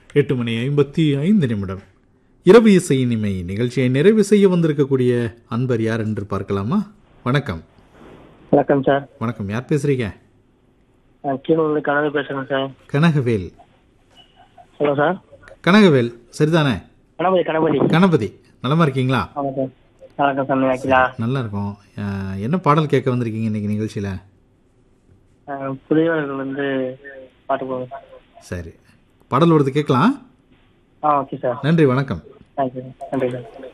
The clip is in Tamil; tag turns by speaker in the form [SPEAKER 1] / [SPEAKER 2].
[SPEAKER 1] எட்டு மணி ஐம்பத்தி ஐந்து நிமிடம் இரவு இசை இனிமை நிகழ்ச்சியை நிறைவு செய்ய வந்திருக்கக்கூடிய அன்பர் யார் என்று பார்க்கலாமா வணக்கம்
[SPEAKER 2] வணக்கம் சார்
[SPEAKER 1] வணக்கம் யார் பேசுறீங்க
[SPEAKER 2] நான் கீழூர்ல கனவு பேசுறேன் sir
[SPEAKER 1] Kanagavel
[SPEAKER 2] hello sir
[SPEAKER 1] Kanagavel சரிதானே
[SPEAKER 2] கணபதி கணபதி
[SPEAKER 1] கணபதி நலமா இருக்கீங்களா
[SPEAKER 2] ஆமாம் சார் வணக்கம் சார் நினைக்கலா
[SPEAKER 1] நல்லா இருக்கும் அஹ், என்ன பாடல் கேட்க வந்திருக்கீங்க இன்னைக்கு நிகழ்ச்சியில்
[SPEAKER 2] புதியவர்கள் வந்து பாட்டு போடுங்க சார்
[SPEAKER 1] சரி பாடல் வருது கேட்கலாம்
[SPEAKER 2] ஆ ஓகே சார்
[SPEAKER 1] நன்றி வணக்கம்
[SPEAKER 2] தேங்க்யூ நன்றி சார்